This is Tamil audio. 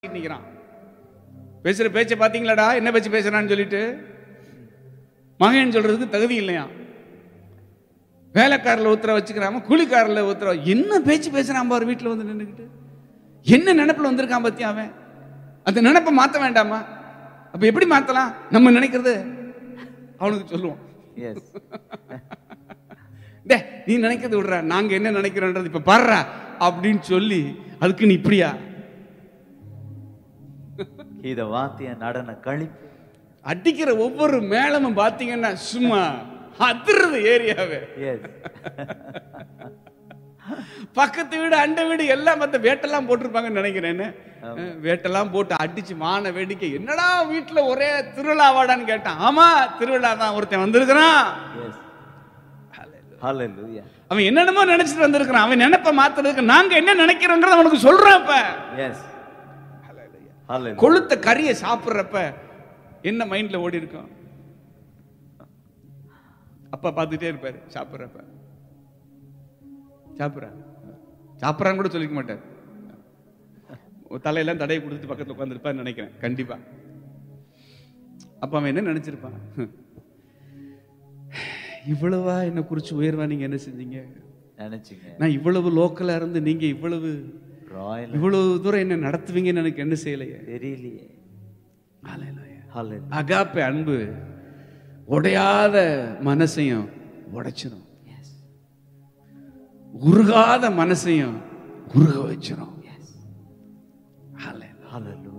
நிக்கிறான் பேசுற பேச்சை பாத்தீங்களாடா என்ன பேச்சு பேசுறான்னு சொல்லிட்டு மகன் சொல்றதுக்கு தகுதி இல்லையா வேலைக்காரில் உத்தரவு வச்சுக்கிறாம கூலிக்காரில் உத்தரவு என்ன பேச்சு பேசுறான் பாரு வீட்டில் வந்து நின்றுக்கிட்டு என்ன நினைப்புல வந்திருக்கான் பத்தி அவன் அந்த நினைப்பை மாத்த வேண்டாமா அப்ப எப்படி மாத்தலாம் நம்ம நினைக்கிறது அவனுக்கு சொல்லுவோம் எஸ் டே நீ நினைக்கிறது விடுறா நாங்க என்ன நினைக்கிறோன்றது இப்ப பாடுறா அப்படின்னு சொல்லி அதுக்கு நீ இப்படியா இத வாத்திய நடன கழிப்பு அடிக்கிற ஒவ்வொரு மேளமும் பாத்தீங்கன்னா சும்மா அதிர்றது ஏரியாவே எஸ் பக்கத்து வீடு அண்டை வீடு எல்லாம் அந்த வேட்டெல்லாம் போட்டிருப்பாங்கன்னு நினைக்கிறேன்னு வேட்டெல்லாம் போட்டு அடிச்சு மான வேடிக்கை என்னடா வீட்டுல ஒரே திருவிழாவாடான்னு கேட்டான் ஆமா திருவிழா தான் ஒருத்தன் வந்திருக்கிறான் எஸ் ஹalleluya அவன் என்னென்னமோ நினைச்சிட்டு வந்திருக்கிறான் அவன் நினைப்ப மாத்துறதுக்கு நாங்க என்ன நினைக்கிறோங்கிறத அவனுக்கு சொல்றான் இப்ப எஸ் ஹalleluya கொளுத்த கறியை சாப்பிடுறப்ப என்ன மைண்ட்ல ஓடி இருக்கும் அப்பா பார்த்துட்டே இருப்பாரு சாப்பிடுறப்ப சாப்பிட்றேன் சாப்பிட்றான்னு கூட சொல்லிக்க மாட்டார் ஒரு தலையெல்லாம் தடையை கொடுத்துட்டு பக்கத்துல உட்காந்துருப்பான்னு நினைக்கிறேன் கண்டிப்பா அப்ப அவன் என்ன நினைச்சிருப்பான் இவ்வளவா என்ன குறிச்சு உயர்வா நீங்க என்ன செஞ்சீங்க நினைச்சீங்க நான் இவ்வளவு லோக்கலா இருந்து நீங்க இவ்வளவு ராயல் இவ்வளவு தூரம் என்ன நடத்துவீங்கன்னு எனக்கு என்ன செய்யலையே தெரியலையே ஹalleluya அகாப்பே அன்பு உடையாத மனசையும் உடைச்சிரும் எஸ் உருகாத மனசையும் உருக வச்சிரும் ஹalleluya